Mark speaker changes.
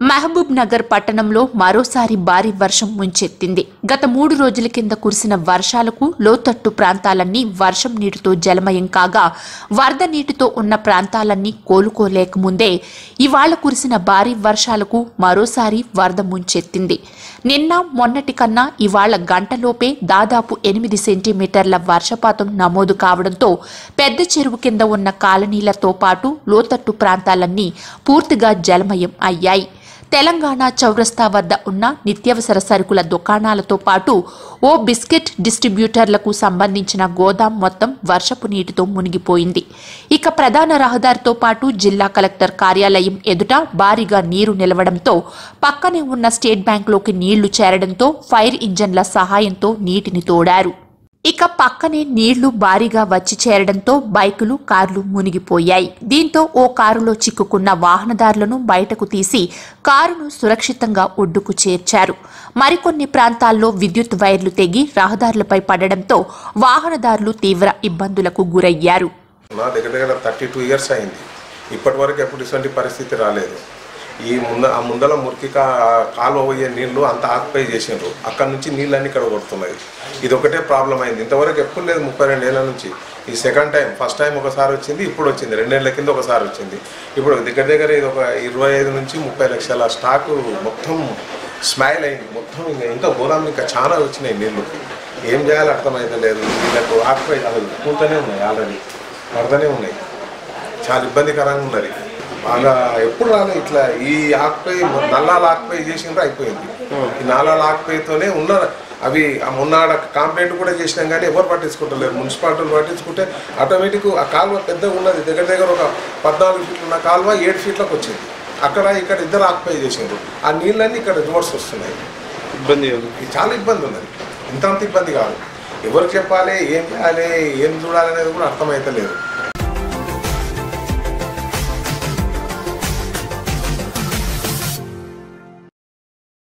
Speaker 1: మహబూబ్ నగర్ పట్టణంలో మరోసారి భారీ వర్షం ముంచెత్తింది గత మూడు రోజుల కింద కురిసిన వర్షాలకు లోతట్టు ప్రాంతాలన్నీ వర్షం నీటితో జలమయం కాగా వరద నీటితో ఉన్న ప్రాంతాలన్నీ కోలుకోలేకముందే ఇవాళ కురిసిన భారీ వర్షాలకు మరోసారి వరద ముంచెత్తింది నిన్న మొన్నటి కన్నా ఇవాళ గంటలోపే దాదాపు ఎనిమిది సెంటీమీటర్ల వర్షపాతం నమోదు కావడంతో పెద్ద చెరువు కింద ఉన్న కాలనీలతో పాటు లోతట్టు ప్రాంతాలన్నీ పూర్తిగా జలమయం అయ్యాయి తెలంగాణ చౌరస్తా వద్ద ఉన్న నిత్యావసర సరుకుల దుకాణాలతో పాటు ఓ బిస్కెట్ డిస్ట్రిబ్యూటర్లకు సంబంధించిన గోదాం మొత్తం వర్షపు నీటితో మునిగిపోయింది ఇక ప్రధాన రహదారితో పాటు జిల్లా కలెక్టర్ కార్యాలయం ఎదుట భారీగా నీరు నిలవడంతో పక్కనే ఉన్న స్టేట్ బ్యాంకులోకి నీళ్లు చేరడంతో ఫైర్ ఇంజన్ల సహాయంతో నీటిని తోడారు ఇక పక్కనే నీళ్లు భారీగా వచ్చి చేరడంతో బైకులు కార్లు మునిగిపోయాయి దీంతో ఓ కారులో చిక్కుకున్న వాహనదారులను బయటకు తీసి కారును సురక్షితంగా ఒడ్డుకు చేర్చారు మరికొన్ని ప్రాంతాల్లో విద్యుత్ వైర్లు తెగి రహదారులపై పడడంతో వాహనదారులు తీవ్ర ఇబ్బందులకు గురయ్యారు
Speaker 2: నా దగ్గర దగ్గర థర్టీ టూ ఇయర్స్ అయింది ఇప్పటి వరకు ఎప్పుడు ఇటువంటి పరిస్థితి రాలేదు ఈ ముంద ఆ ముందల మురికి కా కాలువ పోయే నీళ్లు అంత ఆక్యుపై చేసిండ్రు అక్కడ నుంచి నీళ్ళన్నీ ఇక్కడ కొడుతున్నాయి ఇది ఒకటే ప్రాబ్లం అయింది ఇంతవరకు ఎప్పుడు లేదు ముప్పై రెండు ఏళ్ళ నుంచి ఈ సెకండ్ టైం ఫస్ట్ టైం ఒకసారి వచ్చింది ఇప్పుడు వచ్చింది రెండేళ్ల కింద ఒకసారి వచ్చింది ఇప్పుడు దగ్గర దగ్గర ఇది ఒక ఇరవై ఐదు నుంచి ముప్పై లక్షల స్టాక్ మొత్తం స్మైల్ అయింది మొత్తం ఇంకా ఇంకా గోదాం ఇంకా చాలా వచ్చినాయి నీళ్లు ఏం చేయాలో అర్థమైతే లేదు వీళ్ళకు ఆక్యుపై అసలు కూతూనే ఉన్నాయి ఆల్రెడీ పడతనే ఉన్నాయి చాలా ఇబ్బందికరంగా ఉన్నది బాగా ఎప్పుడు రాలే ఇట్లా ఈ ఆకుపై నల్లాల ఆకుపై చేసిండ్రు అయిపోయింది ఈ నాలాల ఆకుపైతోనే ఉన్న అవి ఆ మొన్న ఆడ కంప్లైంట్ కూడా చేసినాం కానీ ఎవరు పట్టించుకుంటలేరు మున్సిపాలిటీలు పట్టించుకుంటే ఆటోమేటిక్ ఆ కాలువ పెద్దగా ఉన్నది దగ్గర దగ్గర ఒక పద్నాలుగు ఫీట్లు ఉన్న కాలువ ఏడు ఫీట్లకు వచ్చింది అక్కడ ఇక్కడ ఇద్దరు ఆకుపై చేసిండ్రు ఆ నీళ్ళన్నీ ఇక్కడ రివర్స్ వస్తున్నాయి
Speaker 3: ఇబ్బంది
Speaker 2: ఇది చాలా ఇబ్బంది ఉన్నది ఇంత అంత ఇబ్బంది కాదు ఎవరికి చెప్పాలి ఏం చేయాలి ఏం చూడాలి అనేది కూడా అర్థమైతే లేదు